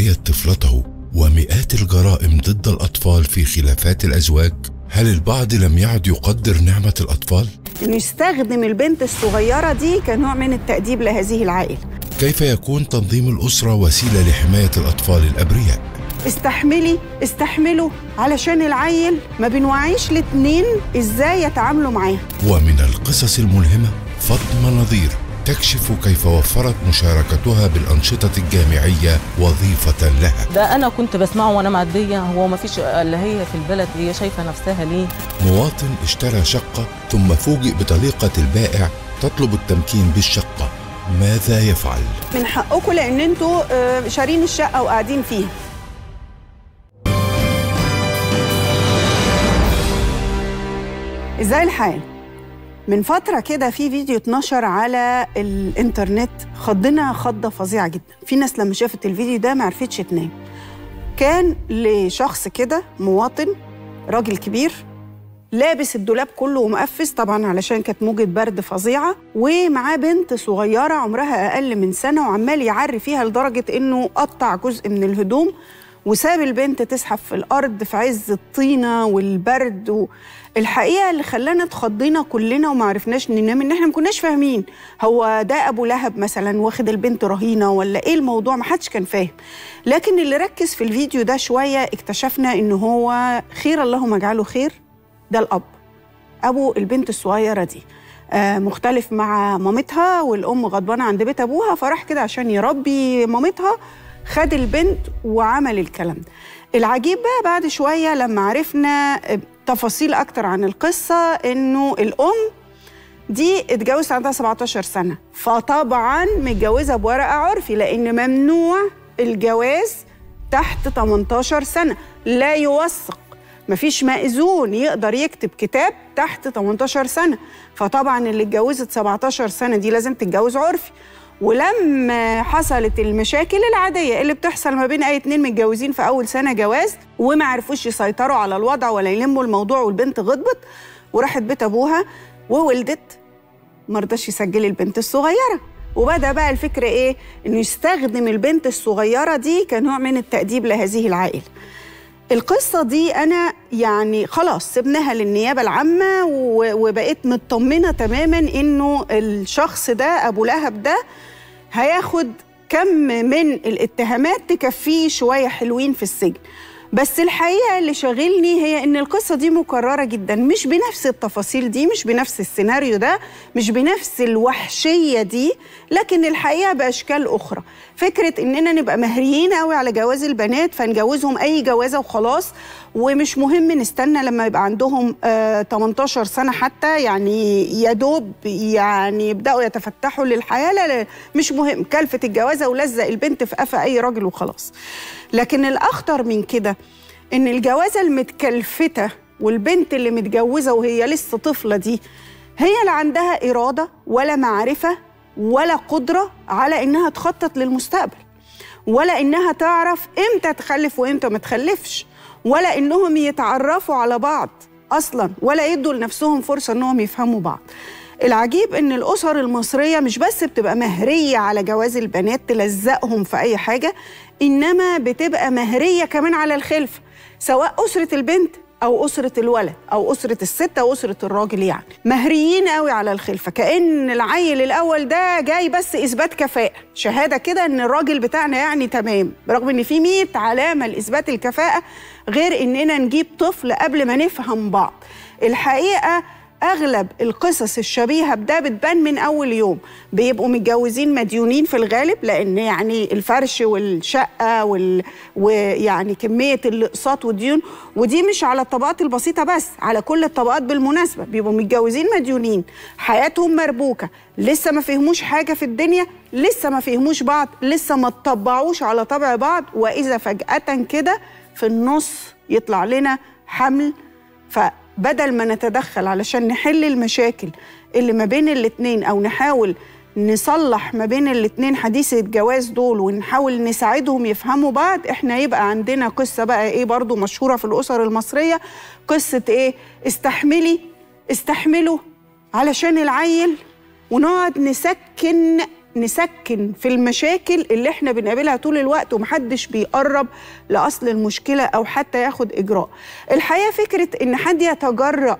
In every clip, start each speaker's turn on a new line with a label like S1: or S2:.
S1: ضحية طفلته ومئات الجرائم ضد الأطفال في خلافات الأزواج هل البعض لم يعد يقدر نعمة الأطفال؟
S2: انه يستخدم البنت الصغيره دي كنوع من التاديب لهذه العائله
S1: كيف يكون تنظيم الأسرة وسيلة لحماية الأطفال الأبرياء؟
S2: استحملي استحملوا علشان العيل ما بنوعيش الاتنين ازاي يتعاملوا معاه
S1: ومن القصص الملهمة فاطمة نظير تكشف كيف وفرت مشاركتها بالأنشطة الجامعية وظيفة لها
S3: ده انا كنت بسمعه وانا معديه هو ما فيش الا هي في البلد هي شايفه نفسها ليه
S1: مواطن اشترى شقة ثم فوجئ بطليقة البائع تطلب التمكين بالشقة ماذا يفعل؟
S2: من حقكم لان انتوا آه، شارين الشقه وقاعدين فيها ازاي الحال من فترة كده في فيديو اتنشر على الانترنت خضنا خضة فظيعة جدا في ناس لما شافت الفيديو ده ما عرفتش تنام كان لشخص كده مواطن راجل كبير لابس الدولاب كله ومقفز طبعا علشان كانت موجة برد فظيعة ومعاه بنت صغيرة عمرها أقل من سنة وعمال يعري فيها لدرجة إنه قطع جزء من الهدوم وساب البنت تزحف في الأرض في عز الطينة والبرد الحقيقة اللي خلانا اتخضينا كلنا وما عرفناش ننام إن إحنا ما كناش فاهمين هو ده أبو لهب مثلا واخد البنت رهينة ولا إيه الموضوع ما حدش كان فاهم لكن اللي ركز في الفيديو ده شوية اكتشفنا إن هو خير اللهم اجعله خير ده الأب أبو البنت الصغيرة دي آه، مختلف مع مامتها والأم غضبانة عند بيت أبوها فراح كده عشان يربي مامتها خد البنت وعمل الكلام ده العجيب بقى بعد شوية لما عرفنا آه، تفاصيل أكتر عن القصة إنه الأم دي اتجوزت عندها 17 سنة فطبعا متجوزة بورقة عرفي لأن ممنوع الجواز تحت 18 سنة لا يوثق مفيش مأذون يقدر يكتب كتاب تحت 18 سنة فطبعا اللي اتجوزت 17 سنة دي لازم تتجوز عرفي ولما حصلت المشاكل العادية اللي بتحصل ما بين أي اتنين متجوزين في أول سنة جواز وما عرفوش يسيطروا على الوضع ولا يلموا الموضوع والبنت غضبت وراحت بيت أبوها وولدت مرضاش يسجل البنت الصغيرة وبدأ بقى الفكرة إيه؟ إنه يستخدم البنت الصغيرة دي كنوع من التأديب لهذه العائلة القصة دي أنا يعني خلاص سبناها للنيابة العامة و- وبقيت مطمنة تماما إنه الشخص ده أبو لهب ده هياخد كم من الاتهامات تكفيه شوية حلوين في السجن بس الحقيقة اللي شاغلني هي إن القصة دي مكررة جدا مش بنفس التفاصيل دي مش بنفس السيناريو ده مش بنفس الوحشية دي لكن الحقيقة بأشكال أخرى فكرة إننا نبقى مهريين قوي على جواز البنات فنجوزهم أي جوازة وخلاص ومش مهم نستنى لما يبقى عندهم آه 18 سنة حتى يعني يا دوب يعني يبدأوا يتفتحوا للحياة لا لا مش مهم كلفة الجوازة ولزق البنت في قفا أي راجل وخلاص لكن الأخطر من كده إن الجوازة المتكلفتة والبنت اللي متجوزة وهي لسه طفلة دي هي لا عندها إرادة ولا معرفة ولا قدرة على إنها تخطط للمستقبل ولا إنها تعرف إمتى تخلف وإمتى ما تخلفش ولا إنهم يتعرفوا على بعض أصلا ولا يدوا لنفسهم فرصة إنهم يفهموا بعض العجيب إن الأسر المصرية مش بس بتبقى مهرية على جواز البنات تلزقهم في أي حاجة إنما بتبقى مهرية كمان على الخلفة سواء أسرة البنت أو أسرة الولد أو أسرة الست أو أسرة الراجل يعني مهريين قوي على الخلفة كأن العيل الأول ده جاي بس إثبات كفاءة شهادة كده إن الراجل بتاعنا يعني تمام برغم إن في 100 علامة لإثبات الكفاءة غير إننا نجيب طفل قبل ما نفهم بعض الحقيقة اغلب القصص الشبيهه بده بتبان من اول يوم بيبقوا متجوزين مديونين في الغالب لان يعني الفرش والشقه وال... ويعني كميه الاقساط والديون ودي مش على الطبقات البسيطه بس على كل الطبقات بالمناسبه بيبقوا متجوزين مديونين حياتهم مربوكه لسه ما فهموش حاجه في الدنيا لسه ما فهموش بعض لسه ما اتطبعوش على طبع بعض واذا فجاه كده في النص يطلع لنا حمل فبدل ما نتدخل علشان نحل المشاكل اللي ما بين الاتنين او نحاول نصلح ما بين الاتنين حديث الجواز دول ونحاول نساعدهم يفهموا بعض احنا يبقى عندنا قصة بقى ايه برضو مشهورة في الأسر المصرية قصة ايه استحملي استحملوا علشان العيل ونقعد نسكن نسكن في المشاكل اللي احنا بنقابلها طول الوقت ومحدش بيقرب لاصل المشكله او حتى ياخد اجراء الحقيقه فكره ان حد يتجرأ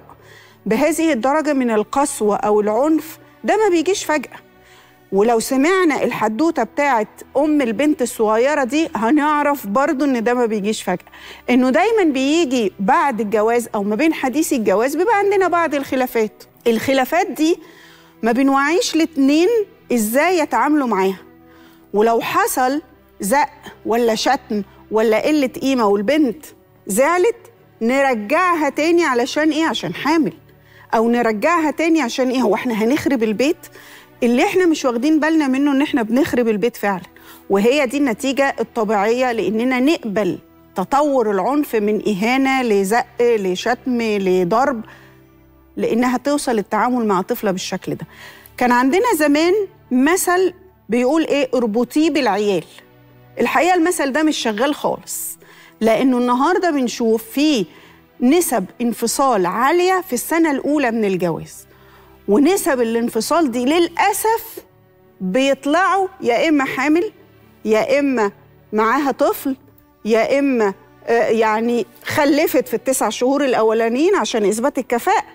S2: بهذه الدرجه من القسوه او العنف ده ما بيجيش فجاه ولو سمعنا الحدوته بتاعت ام البنت الصغيره دي هنعرف برضو ان ده ما بيجيش فجاه انه دايما بيجي بعد الجواز او ما بين حديث الجواز بيبقى عندنا بعض الخلافات الخلافات دي ما بنوعيش الاتنين ازاي يتعاملوا معاها ولو حصل زق ولا شتم ولا قله قيمه والبنت زعلت نرجعها تاني علشان ايه عشان حامل او نرجعها تاني عشان ايه هو احنا هنخرب البيت اللي احنا مش واخدين بالنا منه ان احنا بنخرب البيت فعلا وهي دي النتيجه الطبيعيه لاننا نقبل تطور العنف من اهانه لزق لشتم لضرب لانها توصل التعامل مع طفله بالشكل ده كان عندنا زمان مثل بيقول ايه اربطيه بالعيال الحقيقه المثل ده مش شغال خالص لانه النهارده بنشوف في نسب انفصال عاليه في السنه الاولى من الجواز ونسب الانفصال دي للاسف بيطلعوا يا اما حامل يا اما معاها طفل يا اما آه، يعني خلفت في التسع شهور الاولانيين عشان اثبات الكفاءه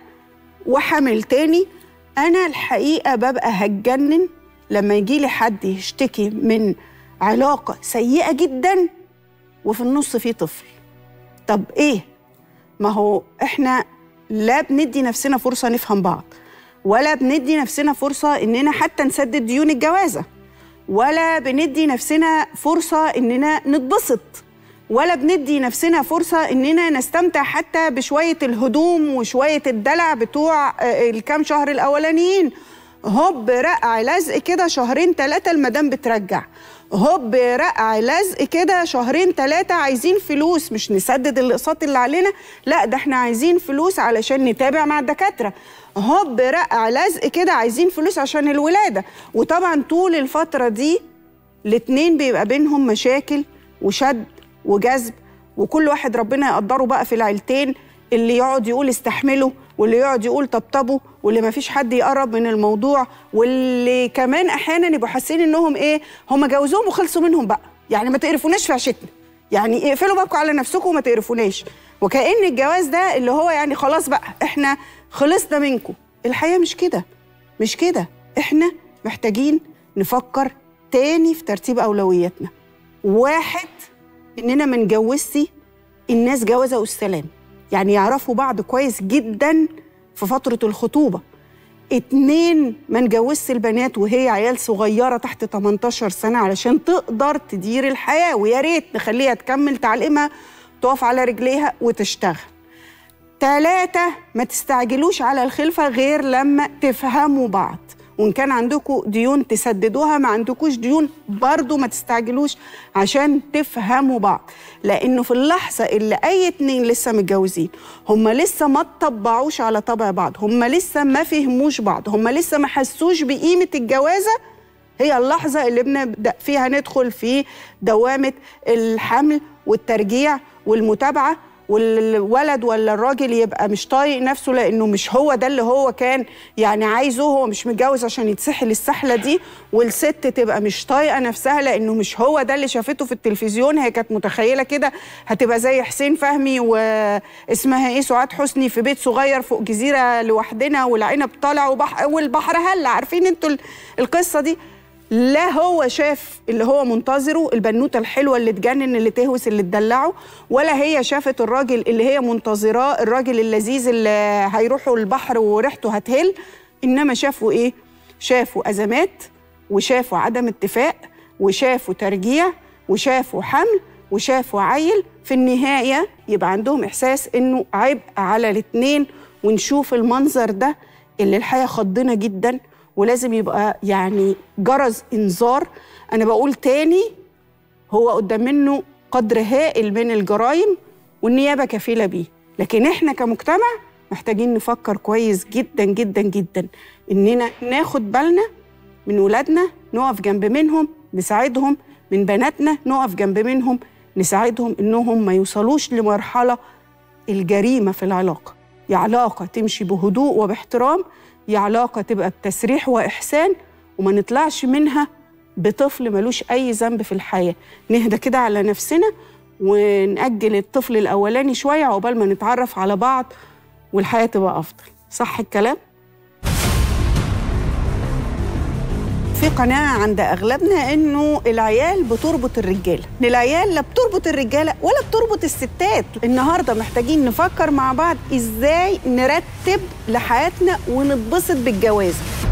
S2: وحامل تاني انا الحقيقه ببقى هتجنن لما يجي لي حد يشتكي من علاقه سيئه جدا وفي النص في طفل طب ايه ما هو احنا لا بندي نفسنا فرصه نفهم بعض ولا بندي نفسنا فرصه اننا حتى نسدد ديون الجوازه ولا بندي نفسنا فرصه اننا نتبسط ولا بندي نفسنا فرصة إننا نستمتع حتى بشوية الهدوم وشوية الدلع بتوع آه، الكام شهر الأولانيين هوب رقع لزق كده شهرين ثلاثة المدام بترجع هوب رقع لزق كده شهرين ثلاثة عايزين فلوس مش نسدد الاقساط اللي علينا لا ده احنا عايزين فلوس علشان نتابع مع الدكاترة هوب رقع لزق كده عايزين فلوس عشان الولادة وطبعا طول الفترة دي الاتنين بيبقى بينهم مشاكل وشد وجذب وكل واحد ربنا يقدره بقى في العيلتين اللي يقعد يقول استحمله واللي يقعد يقول طبطبوا واللي ما فيش حد يقرب من الموضوع واللي كمان احيانا يبقوا حاسين انهم ايه هم جوزوهم وخلصوا منهم بقى يعني ما تقرفوناش في عشتنا يعني اقفلوا بالكم على نفسكم وما تقرفوناش وكأن الجواز ده اللي هو يعني خلاص بقى احنا خلصنا منكم الحقيقه مش كده مش كده احنا محتاجين نفكر تاني في ترتيب اولوياتنا واحد اننا ما نجوزش الناس جوازه والسلام يعني يعرفوا بعض كويس جدا في فتره الخطوبه اتنين ما نجوزش البنات وهي عيال صغيره تحت 18 سنه علشان تقدر تدير الحياه ويا ريت نخليها تكمل تعليمها تقف على رجليها وتشتغل تلاتة ما تستعجلوش على الخلفة غير لما تفهموا بعض وإن كان عندكم ديون تسددوها ما عندكوش ديون برضو ما تستعجلوش عشان تفهموا بعض لأنه في اللحظة اللي أي اتنين لسه متجوزين هم لسه ما اتطبعوش على طبع بعض هم لسه ما فهموش بعض هم لسه ما حسوش بقيمة الجوازة هي اللحظة اللي بنبدأ فيها ندخل في دوامة الحمل والترجيع والمتابعة والولد ولا الراجل يبقى مش طايق نفسه لانه مش هو ده اللي هو كان يعني عايزه هو مش متجوز عشان يتسحل السحله دي والست تبقى مش طايقه نفسها لانه مش هو ده اللي شافته في التلفزيون هي كانت متخيله كده هتبقى زي حسين فهمي واسمها ايه سعاد حسني في بيت صغير فوق جزيره لوحدنا والعنب طالع وبحر والبحر هلا عارفين انتوا القصه دي لا هو شاف اللي هو منتظره البنوتة الحلوة اللي تجنن اللي تهوس اللي تدلعه ولا هي شافت الراجل اللي هي منتظراه الراجل اللذيذ اللي هيروحوا البحر وريحته هتهل إنما شافوا إيه؟ شافوا أزمات وشافوا عدم اتفاق وشافوا ترجيع وشافوا حمل وشافوا عيل في النهاية يبقى عندهم إحساس إنه عبء على الاتنين ونشوف المنظر ده اللي الحقيقة خضنا جداً ولازم يبقى يعني جرس انذار انا بقول تاني هو قدام منه قدر هائل من الجرائم والنيابه كفيله بيه لكن احنا كمجتمع محتاجين نفكر كويس جدا جدا جدا اننا ناخد بالنا من ولادنا نقف جنب منهم نساعدهم من بناتنا نقف جنب منهم نساعدهم انهم ما يوصلوش لمرحله الجريمه في العلاقه يا علاقه تمشي بهدوء وباحترام يا علاقة تبقى بتسريح وإحسان وما نطلعش منها بطفل ملوش أي ذنب في الحياة نهدى كده على نفسنا ونأجل الطفل الأولاني شوية عقبال ما نتعرف على بعض والحياة تبقى أفضل صح الكلام؟ في قناعة عند أغلبنا إنه العيال بتربط الرجالة، إن العيال لا بتربط الرجالة ولا بتربط الستات، النهاردة محتاجين نفكر مع بعض إزاي نرتب لحياتنا ونتبسط بالجواز.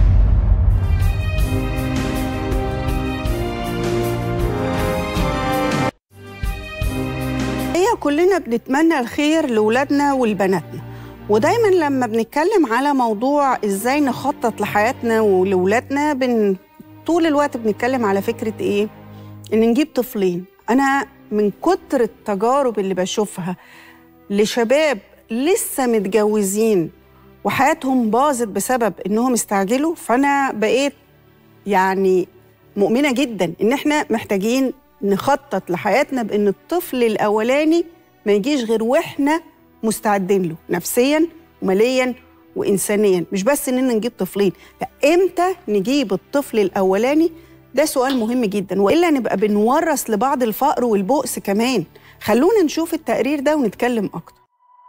S2: هي كلنا بنتمنى الخير لولادنا ولبناتنا ودايما لما بنتكلم على موضوع ازاي نخطط لحياتنا ولولادنا بن... طول الوقت بنتكلم على فكرة ايه ان نجيب طفلين انا من كتر التجارب اللي بشوفها لشباب لسه متجوزين وحياتهم باظت بسبب انهم استعجلوا فانا بقيت يعني مؤمنة جدا ان احنا محتاجين نخطط لحياتنا بان الطفل الاولاني ما يجيش غير واحنا مستعدين له نفسيا وماليا وانسانيا مش بس اننا نجيب طفلين لا امتى نجيب الطفل الاولاني ده سؤال مهم جدا والا نبقى بنورث لبعض الفقر والبؤس كمان خلونا نشوف التقرير ده ونتكلم اكتر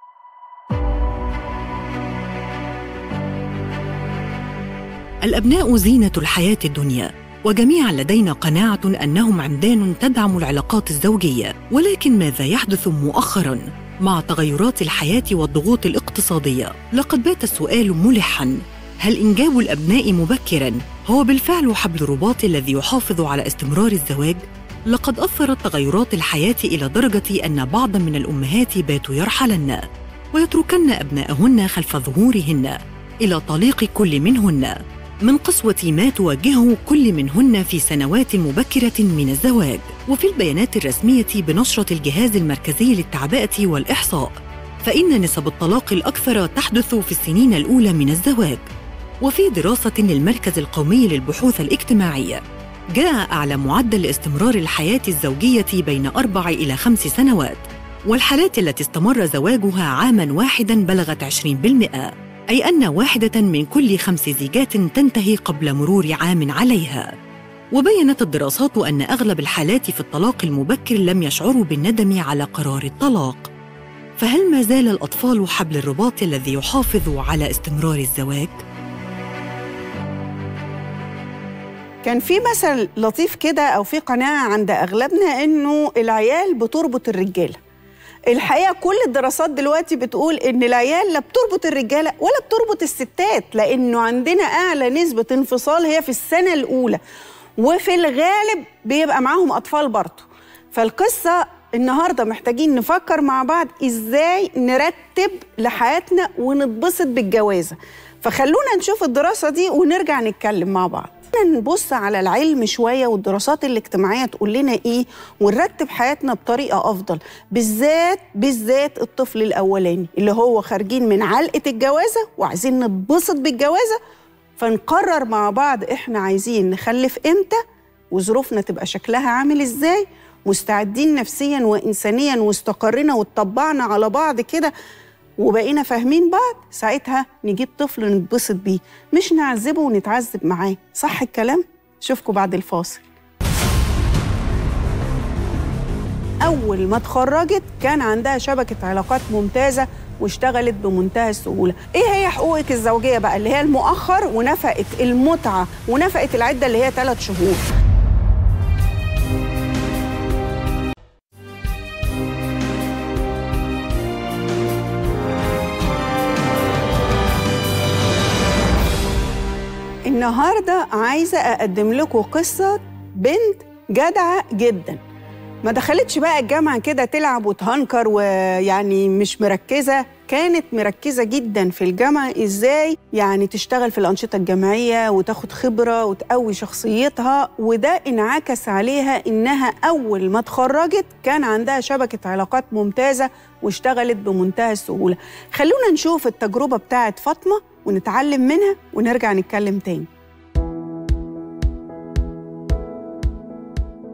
S4: الابناء زينه الحياه الدنيا وجميعا لدينا قناعه انهم عمدان تدعم العلاقات الزوجيه ولكن ماذا يحدث مؤخرا مع تغيرات الحياه والضغوط الاقتصاديه لقد بات السؤال ملحا هل انجاب الابناء مبكرا هو بالفعل حبل الرباط الذي يحافظ على استمرار الزواج لقد اثرت تغيرات الحياه الى درجه ان بعضا من الامهات باتوا يرحلن ويتركن ابناءهن خلف ظهورهن الى طليق كل منهن من قسوة ما تواجهه كل منهن في سنوات مبكرة من الزواج وفي البيانات الرسمية بنشرة الجهاز المركزي للتعبئة والإحصاء فإن نسب الطلاق الأكثر تحدث في السنين الأولى من الزواج وفي دراسة للمركز القومي للبحوث الاجتماعية جاء أعلى معدل لاستمرار الحياة الزوجية بين أربع إلى خمس سنوات والحالات التي استمر زواجها عاماً واحداً بلغت 20% أي أن واحدة من كل خمس زيجات تنتهي قبل مرور عام عليها. وبينت الدراسات أن أغلب الحالات في الطلاق المبكر لم يشعروا بالندم على قرار الطلاق. فهل ما زال الأطفال حبل الرباط الذي يحافظ على استمرار الزواج؟
S2: كان في مثل لطيف كده او في قناعه عند اغلبنا انه العيال بتربط الرجاله الحقيقه كل الدراسات دلوقتي بتقول ان العيال لا بتربط الرجاله ولا بتربط الستات لانه عندنا اعلى نسبه انفصال هي في السنه الاولى وفي الغالب بيبقى معاهم اطفال برضه فالقصه النهارده محتاجين نفكر مع بعض ازاي نرتب لحياتنا ونتبسط بالجوازه فخلونا نشوف الدراسه دي ونرجع نتكلم مع بعض نبص على العلم شويه والدراسات الاجتماعيه تقول لنا ايه ونرتب حياتنا بطريقه افضل بالذات بالذات الطفل الاولاني اللي هو خارجين من علقه الجوازه وعايزين نتبسط بالجوازه فنقرر مع بعض احنا عايزين نخلف امتى وظروفنا تبقى شكلها عامل ازاي مستعدين نفسيا وانسانيا واستقرينا واتطبعنا على بعض كده وبقينا فاهمين بعض ساعتها نجيب طفل نتبسط بيه مش نعذبه ونتعذب معاه صح الكلام اشوفكم بعد الفاصل اول ما اتخرجت كان عندها شبكه علاقات ممتازه واشتغلت بمنتهى السهوله ايه هي حقوقك الزوجيه بقى اللي هي المؤخر ونفقه المتعه ونفقه العده اللي هي ثلاث شهور النهارده عايزه اقدم لكم قصه بنت جدعه جدا ما دخلتش بقى الجامعه كده تلعب وتهنكر ويعني مش مركزه كانت مركزه جدا في الجامعه ازاي يعني تشتغل في الانشطه الجامعيه وتاخد خبره وتقوي شخصيتها وده انعكس عليها انها اول ما اتخرجت كان عندها شبكه علاقات ممتازه واشتغلت بمنتهى السهوله خلونا نشوف التجربه بتاعت فاطمه ونتعلم منها ونرجع نتكلم تاني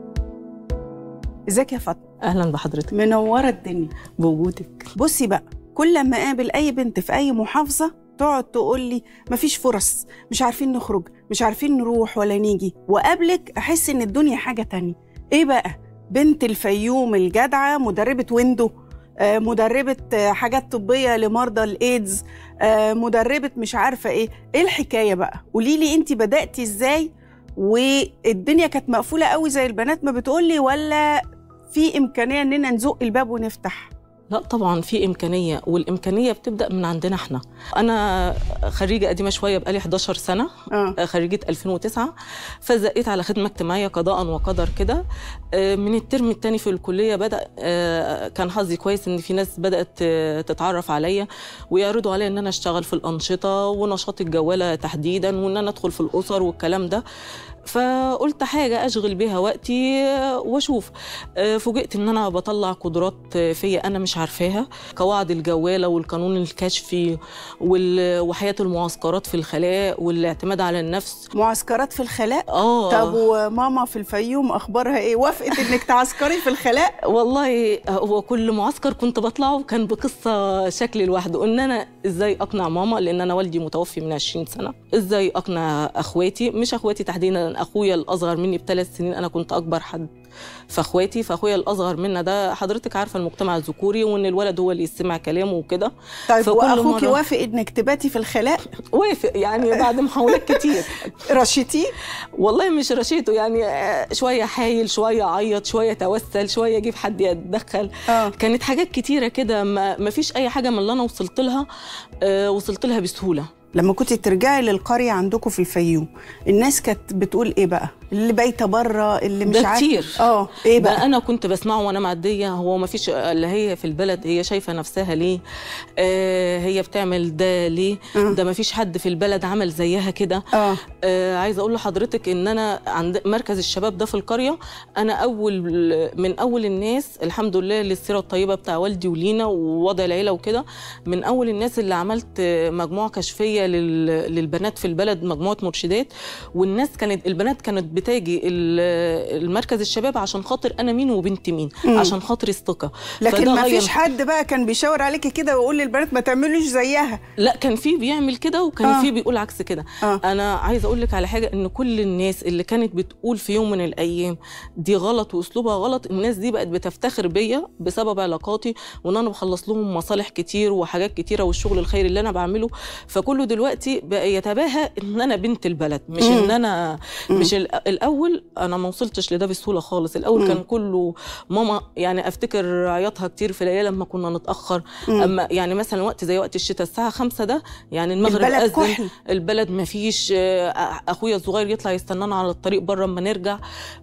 S2: ازيك يا فاطمه
S3: اهلا بحضرتك
S2: منوره الدنيا
S3: بوجودك
S2: بصي بقى كل ما اقابل اي بنت في اي محافظه تقعد تقول لي مفيش فرص مش عارفين نخرج مش عارفين نروح ولا نيجي وقابلك احس ان الدنيا حاجه تانية ايه بقى بنت الفيوم الجدعه مدربه ويندو آه، مدربة آه، حاجات طبية لمرضى الإيدز آه، مدربة مش عارفة إيه إيه الحكاية بقى قولي لي أنت بدأتي إزاي والدنيا كانت مقفولة قوي زي البنات ما بتقولي ولا في إمكانية إننا نزق الباب ونفتح
S3: لا طبعا في امكانيه والامكانيه بتبدا من عندنا احنا انا خريجه قديمه شويه بقالي 11 سنه
S2: آه.
S3: خريجه 2009 فزقيت على خدمه اجتماعيه قضاء وقدر كده آه، من الترم الثاني في الكليه بدا آه، كان حظي كويس ان في ناس بدات آه، تتعرف عليا ويعرضوا عليا ان انا اشتغل في الانشطه ونشاط الجواله تحديدا وان انا ادخل في الاسر والكلام ده فقلت حاجة أشغل بيها وقتي آه، وأشوف آه، فوجئت إن أنا بطلع قدرات آه، فيا أنا مش عارفاها قواعد الجوالة والقانون الكشفي وال- وحياة المعسكرات في الخلاء والاعتماد على النفس
S2: معسكرات في الخلاء
S3: آه
S2: طب وماما في الفيوم أخبارها إيه وافقت إنك تعسكري في الخلاء
S3: والله هو كل معسكر كنت بطلعه كان بقصة شكل لوحده ان انا ازاي اقنع ماما لان انا والدي متوفي من 20 سنة ازاي اقنع اخواتي مش اخواتي تحديدا اخويا الاصغر مني بثلاث سنين انا كنت اكبر حد في اخواتي فاخويا الاصغر منا ده حضرتك عارفه المجتمع الذكوري وان الولد هو اللي يستمع كلامه وكده
S2: طيب
S3: فكل
S2: وأخوكي
S3: مرة-
S2: وافق إنك تباتي في الخلاء
S3: وافق يعني بعد محاولات كتير
S2: رشيتيه
S3: والله مش رشيته يعني آه، شويه حايل شويه عيط شويه توسل شويه يجيب حد يتدخل
S2: آه.
S3: كانت حاجات كتيره كده ما ما فيش اي حاجه من اللي انا وصلت لها آه، وصلت لها بسهوله
S2: لما كنت ترجعي للقرية عندكم في الفيوم الناس كانت بتقول ايه بقى اللي بايته بره اللي مش
S3: ده
S2: عارف
S3: كتير.
S2: اه ايه
S3: ده
S2: بقى
S3: انا كنت بسمعه وانا معديه هو ما فيش اللي هي في البلد هي شايفه نفسها ليه آه هي بتعمل ده ليه
S2: آه.
S3: ده ما فيش حد في البلد عمل زيها كده
S2: اه
S3: آه عايزه اقول لحضرتك ان انا عند مركز الشباب ده في القريه انا اول من اول الناس الحمد لله للسيره الطيبه بتاع والدي ولينا ووضع العيله وكده من اول الناس اللي عملت آه، مجموعه كشفيه لل- للبنات في البلد مجموعه مرشدات والناس كانت البنات كانت بتاجي ال- المركز الشباب عشان خاطر انا مين وبنت مين
S2: مم.
S3: عشان خاطر الثقه
S2: لكن
S3: فده
S2: ما
S3: غير-
S2: فيش حد بقى كان بيشاور عليكي كده ويقول للبنات ما تعملوش زيها
S3: لا كان في بيعمل كده وكان
S2: آه.
S3: في بيقول عكس كده
S2: آه.
S3: انا عايزه اقول لك على حاجه ان كل الناس اللي كانت بتقول في يوم من الايام دي غلط واسلوبها غلط الناس دي بقت بتفتخر بيا بسبب علاقاتي وان انا بخلص لهم مصالح كتير وحاجات كتيره والشغل الخيري اللي انا بعمله فكله دلوقتي بقى يتباهى ان انا بنت البلد مش
S2: مم.
S3: ان انا مش الأ- الاول انا ما وصلتش لده بسهوله خالص الاول
S2: مم.
S3: كان كله ماما يعني افتكر عياطها كتير في الليالي لما كنا نتاخر
S2: مم.
S3: اما يعني مثلا وقت زي وقت الشتاء الساعه خمسة ده يعني المغرب
S2: البلد
S3: أذن
S2: كحل
S3: البلد ما فيش آه، اخويا الصغير يطلع يستنانا على الطريق بره اما نرجع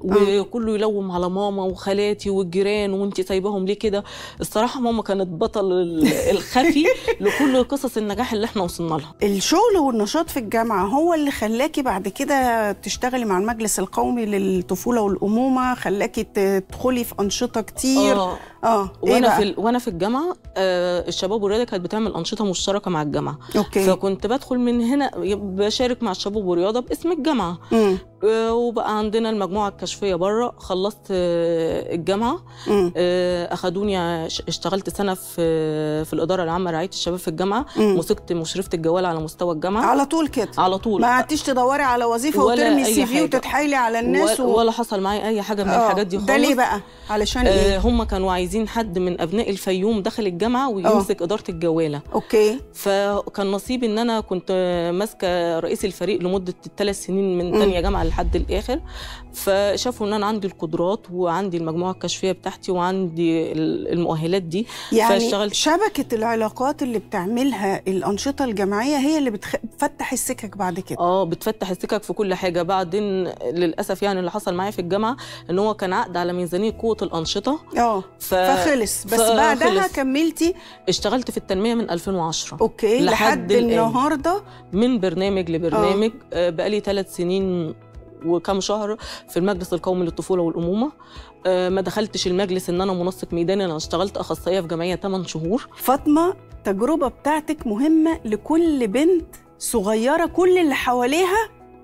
S3: وكله يلوم على ماما وخالاتي والجيران وانت سايباهم ليه كده الصراحه ماما كانت بطل ال- الخفي لكل قصص النجاح اللي احنا وصلنا لها
S2: الشغل والنشاط في الجامعة هو اللي خلاكي بعد كده تشتغلي مع المجلس القومي للطفولة والأمومة خلاكي تدخلي في أنشطة كتير
S3: آه.
S2: اه ايه
S3: وانا
S2: بقى؟
S3: في ال... وانا في الجامعه آه الشباب والرياضه كانت بتعمل انشطه مشتركه مع الجامعه
S2: اوكي
S3: فكنت بدخل من هنا بشارك مع الشباب والرياضه باسم الجامعه
S2: مم.
S3: آه، وبقى عندنا المجموعه الكشفيه بره خلصت آه، الجامعه
S2: مم.
S3: آه، اخدوني عش- اشتغلت سنه في في الاداره العامه رعايه الشباب في الجامعه
S2: مم.
S3: مسكت مشرفه الجوال على مستوى الجامعه
S2: على طول كده
S3: على طول
S2: ما قعدتيش تدوري على وظيفة
S3: ولا
S2: وترمي
S3: أي
S2: السي في
S3: حاجة.
S2: وتتحايلي على الناس
S3: ولا, ولا حصل معايا اي حاجه من
S2: آه،
S3: الحاجات دي خالص
S2: ده ليه بقى؟ علشان
S3: آه
S2: ايه؟
S3: هم كانوا عايزين حد من ابناء الفيوم دخل الجامعه ويمسك اداره الجواله
S2: اوكي
S3: فكان نصيبي ان انا كنت ماسكه رئيس الفريق لمده ثلاث سنين من
S2: مم.
S3: تانية جامعه لحد الاخر فشافوا ان انا عندي القدرات وعندي المجموعه الكشفيه بتاعتي وعندي ال- المؤهلات دي
S2: يعني
S3: فاشتغلت
S2: شبكة العلاقات اللي بتعملها الأنشطة الجماعية هي اللي بتخ... بتفتح السكك بعد كده
S3: اه بتفتح السكك في كل حاجه بعدين للاسف يعني اللي حصل معايا في الجامعه ان هو كان عقد على ميزانيه قوه الانشطه
S2: اه
S3: ف...
S2: فخلص بس
S3: فخلص.
S2: بعدها كملتي
S3: اشتغلت في التنميه من 2010
S2: اوكي
S3: لحد
S2: لحد
S3: الآن.
S2: النهارده
S3: من برنامج لبرنامج آه. بقالي ثلاث سنين وكم شهر في المجلس القومي للطفوله والامومه آه، ما دخلتش المجلس ان انا منسق ميداني انا اشتغلت اخصائيه في جمعيه 8 شهور
S2: فاطمة التجربة بتاعتك مهمة لكل بنت صغيرة كل اللي حواليها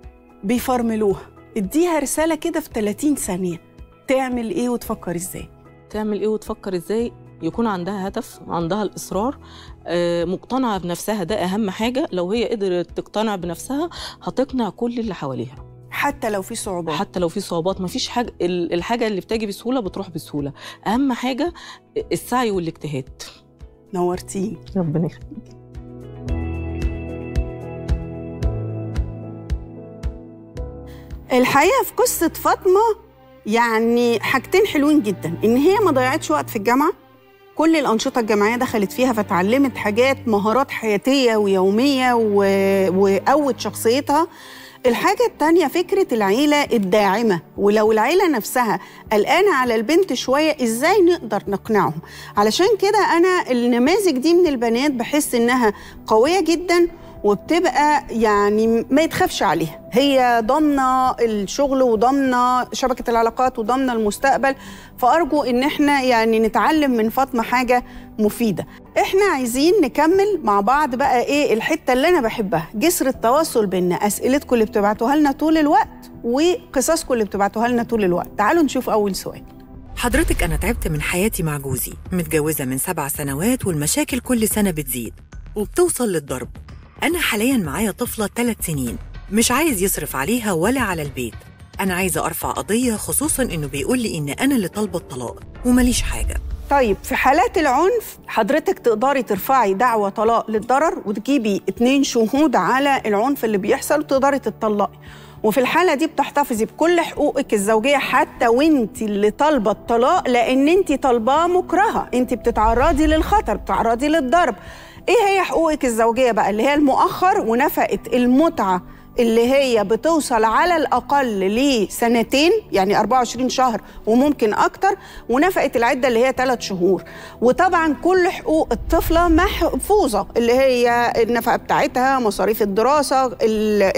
S2: بيفرملوها اديها رسالة كده في 30 ثانية تعمل ايه وتفكر ازاي
S3: تعمل ايه وتفكر ازاي يكون عندها هدف عندها الإصرار آه، مقتنعة بنفسها ده أهم حاجة لو هي قدرت تقتنع بنفسها هتقنع كل اللي حواليها
S2: حتى لو في صعوبات
S3: حتى لو في صعوبات مفيش حاجة ال- الحاجة اللي بتجي بسهولة بتروح بسهولة أهم حاجة السعي والاجتهاد
S2: نورتيني
S3: ربنا يخليك
S2: الحقيقه في قصه فاطمه يعني حاجتين حلوين جدا ان هي ما ضيعتش وقت في الجامعه كل الانشطه الجامعيه دخلت فيها فتعلمت حاجات مهارات حياتيه ويوميه و... وقوت شخصيتها الحاجة التانية فكرة العيلة الداعمة ولو العيلة نفسها قلقانة على البنت شوية ازاي نقدر نقنعهم علشان كده أنا النماذج دي من البنات بحس إنها قوية جدا وبتبقى يعني ما يتخافش عليها هي ضامنه الشغل وضامنه شبكه العلاقات وضامنه المستقبل فارجو ان احنا يعني نتعلم من فاطمه حاجه مفيده احنا عايزين نكمل مع بعض بقى ايه الحته اللي انا بحبها جسر التواصل بينا اسئلتكم اللي بتبعتوها لنا طول الوقت وقصصكم اللي بتبعتوها لنا طول الوقت تعالوا نشوف اول سؤال
S4: حضرتك أنا تعبت من حياتي مع جوزي متجوزة من سبع سنوات والمشاكل كل سنة بتزيد وبتوصل للضرب أنا حاليا معايا طفلة ثلاث سنين مش عايز يصرف عليها ولا على البيت أنا عايزة أرفع قضية خصوصا إنه بيقول لي إن أنا اللي طالبة الطلاق ومليش حاجة
S2: طيب في حالات العنف حضرتك تقدري ترفعي دعوى طلاق للضرر وتجيبي اتنين شهود على العنف اللي بيحصل وتقدري تطلقي وفي الحالة دي بتحتفظي بكل حقوقك الزوجية حتى وانت اللي طالبة الطلاق لأن انت طالباه مكرهة انت بتتعرضي للخطر بتتعرضي للضرب ايه هي حقوقك الزوجية بقى اللي هي المؤخر ونفقة المتعة اللي هي بتوصل على الأقل لسنتين يعني 24 شهر وممكن أكتر ونفقة العدة اللي هي 3 شهور وطبعا كل حقوق الطفلة محفوظة اللي هي النفقة بتاعتها مصاريف الدراسة ال-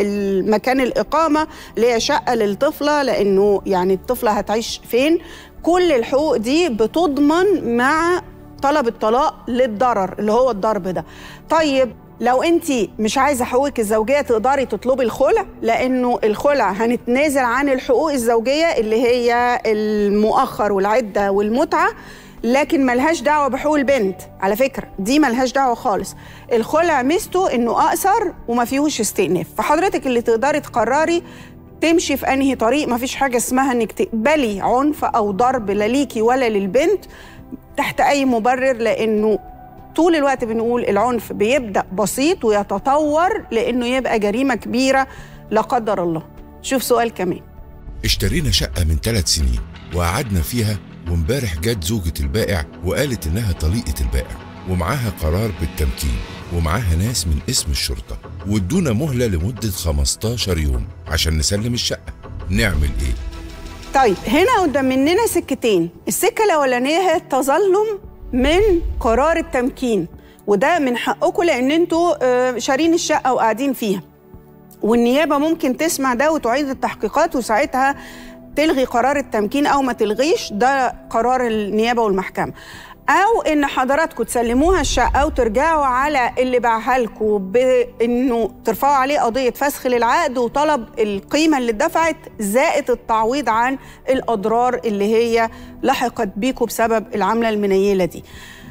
S2: المكان الإقامة اللي هي شقة للطفلة لأنه يعني الطفلة هتعيش فين كل الحقوق دي بتضمن مع طلب الطلاق للضرر اللي هو الضرب ده طيب لو انت مش عايزه حقوقك الزوجيه تقدري تطلبي الخلع لانه الخلع هنتنازل عن الحقوق الزوجيه اللي هي المؤخر والعده والمتعه لكن ملهاش دعوه بحقوق البنت على فكره دي ملهاش دعوه خالص الخلع ميزته انه اقصر وما فيهوش استئناف فحضرتك اللي تقدري تقرري تمشي في انهي طريق مفيش حاجه اسمها انك تقبلي عنف او ضرب لا ليكي ولا للبنت تحت اي مبرر لانه طول الوقت بنقول العنف بيبدا بسيط ويتطور لانه يبقى جريمه كبيره لا قدر الله شوف سؤال كمان
S1: اشترينا شقة من ثلاث سنين وقعدنا فيها وامبارح جت زوجة البائع وقالت إنها طليقة البائع ومعاها قرار بالتمكين ومعاها ناس من اسم الشرطة وادونا مهلة لمدة 15 يوم عشان نسلم الشقة نعمل إيه؟
S2: طيب هنا قدام مننا سكتين السكه الاولانيه هي التظلم من قرار التمكين وده من حقكم لان انتوا آه، شارين الشقه وقاعدين فيها والنيابه ممكن تسمع ده وتعيد التحقيقات وساعتها تلغي قرار التمكين او ما تلغيش ده قرار النيابه والمحكمه او ان حضراتكم تسلموها الشقه وترجعوا على اللي باعها لكم بانه ترفعوا عليه قضيه فسخ للعقد وطلب القيمه اللي اتدفعت زائد التعويض عن الاضرار اللي هي لحقت بيكم بسبب العمله المنيله دي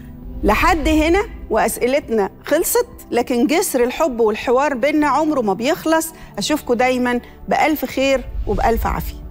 S2: لحد هنا واسئلتنا خلصت لكن جسر الحب والحوار بينا عمره ما بيخلص اشوفكم دايما بالف خير وبالف عافيه